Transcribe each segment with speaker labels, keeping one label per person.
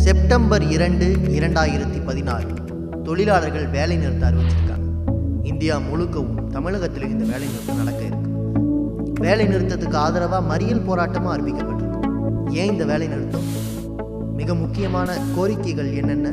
Speaker 1: September இரண்டு இரண்டாயிரத்தி பதினாறு தொழிலாளர்கள் வேலை நிறுத்த அறிவிச்சிருக்காங்க இந்தியா முழுக்கவும் தமிழகத்தில் இந்த வேலை நிறுத்தம் நடக்க இருக்கு வேலை நிறுத்தத்துக்கு ஆதரவாக மறியல் போராட்டமும் அறிவிக்கப்பட்டிருக்கு ஏன் இந்த வேலை நிறுத்தம் மிக முக்கியமான கோரிக்கைகள் என்னென்ன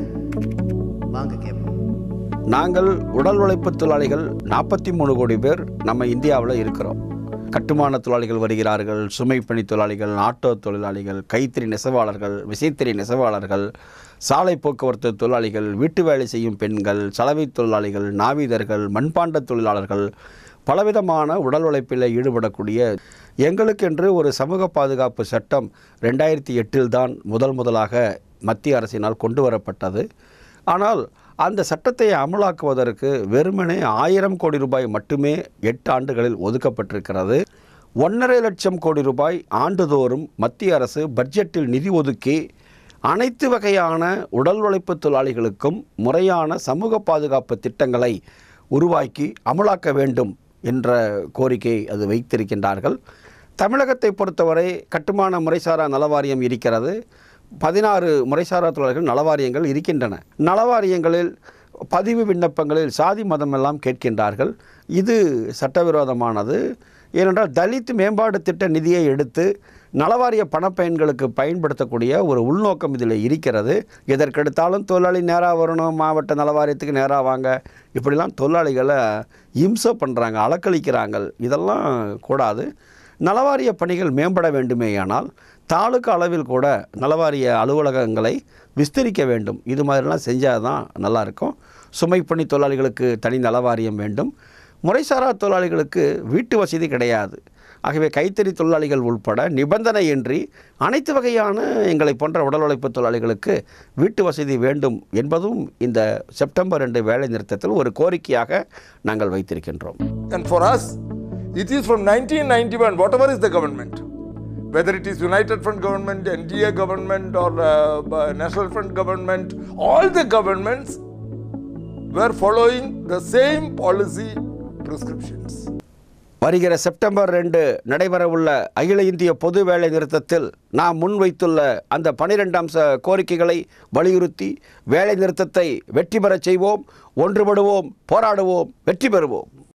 Speaker 1: வாங்க கேட்போம்
Speaker 2: நாங்கள் உடல் உழைப்பு தொழிலாளிகள் நாற்பத்தி மூணு கோடி பேர் நம்ம இந்தியாவில் இருக்கிறோம் கட்டுமான தொழிலாளிகள் வருகிறார்கள் சுமை பணி தொழிலாளிகள் ஆட்டோ தொழிலாளிகள் கைத்தறி நெசவாளர்கள் விசைத்தறி நெசவாளர்கள் சாலை போக்குவரத்து தொழிலாளிகள் வீட்டு வேலை செய்யும் பெண்கள் சலவை தொழிலாளிகள் நாவீதர்கள் மண்பாண்ட தொழிலாளர்கள் பலவிதமான உடல் உழைப்பில் ஈடுபடக்கூடிய எங்களுக்கென்று ஒரு சமூக பாதுகாப்பு சட்டம் ரெண்டாயிரத்தி எட்டில் தான் முதல் முதலாக மத்திய அரசினால் கொண்டு வரப்பட்டது ஆனால் அந்த சட்டத்தை அமலாக்குவதற்கு வெறுமனே ஆயிரம் கோடி ரூபாய் மட்டுமே எட்டு ஆண்டுகளில் ஒதுக்கப்பட்டிருக்கிறது ஒன்றரை லட்சம் கோடி ரூபாய் ஆண்டுதோறும் மத்திய அரசு பட்ஜெட்டில் நிதி ஒதுக்கி அனைத்து வகையான உடல் உழைப்பு தொழிலாளிகளுக்கும் முறையான சமூக பாதுகாப்பு திட்டங்களை உருவாக்கி அமலாக்க வேண்டும் என்ற கோரிக்கை அது வைத்திருக்கின்றார்கள் தமிழகத்தை பொறுத்தவரை கட்டுமான முறைசாரா நலவாரியம் இருக்கிறது பதினாறு முறைசாரா தொழிலாளர்கள் நலவாரியங்கள் இருக்கின்றன நலவாரியங்களில் பதிவு விண்ணப்பங்களில் சாதி மதம் எல்லாம் கேட்கின்றார்கள் இது சட்டவிரோதமானது ஏனென்றால் தலித் மேம்பாடு திட்ட நிதியை எடுத்து நலவாரிய பணப்பயன்களுக்கு பயன்படுத்தக்கூடிய ஒரு உள்நோக்கம் இதில் இருக்கிறது எதற்கெடுத்தாலும் தொழிலாளி நேராக வரணும் மாவட்ட நலவாரியத்துக்கு நேராக வாங்க இப்படிலாம் தொழிலாளிகளை இம்சை பண்ணுறாங்க அலக்களிக்கிறாங்க இதெல்லாம் கூடாது நலவாரிய பணிகள் மேம்பட வேண்டுமேயானால் தாலுக்கு அளவில் கூட நலவாரிய அலுவலகங்களை விஸ்தரிக்க வேண்டும் இது மாதிரிலாம் செஞ்சால் தான் நல்லாயிருக்கும் சுமைப்பணி தொழிலாளிகளுக்கு தனி நலவாரியம் வேண்டும் முறைசாரா தொழிலாளிகளுக்கு வீட்டு வசதி கிடையாது ஆகவே கைத்தறி தொழிலாளிகள் உள்பட நிபந்தனையின்றி அனைத்து வகையான எங்களை போன்ற உடல் உழைப்பு தொழிலாளிகளுக்கு வீட்டு வசதி வேண்டும் என்பதும் இந்த செப்டம்பர் ரெண்டு வேலை நிறுத்தத்தில் ஒரு கோரிக்கையாக நாங்கள் வைத்திருக்கின்றோம்
Speaker 3: And for us, it is from 1991, whatever is the government, whether it is United Front government, NDA government, or uh, b- National Front government, all the governments were following the same policy prescriptions.
Speaker 2: வருகிற September ரெண்டு நடைபெறவுள்ள அகில இந்திய பொது வேலை நிறுத்தத்தில் நாம் முன்வைத்துள்ள அந்த பனிரெண்டு அம்ச கோரிக்கைகளை வலியுறுத்தி வேலை நிறுத்தத்தை வெற்றி பெறச் செய்வோம் ஒன்றுபடுவோம் போராடுவோம் வெற்றி பெறுவோம்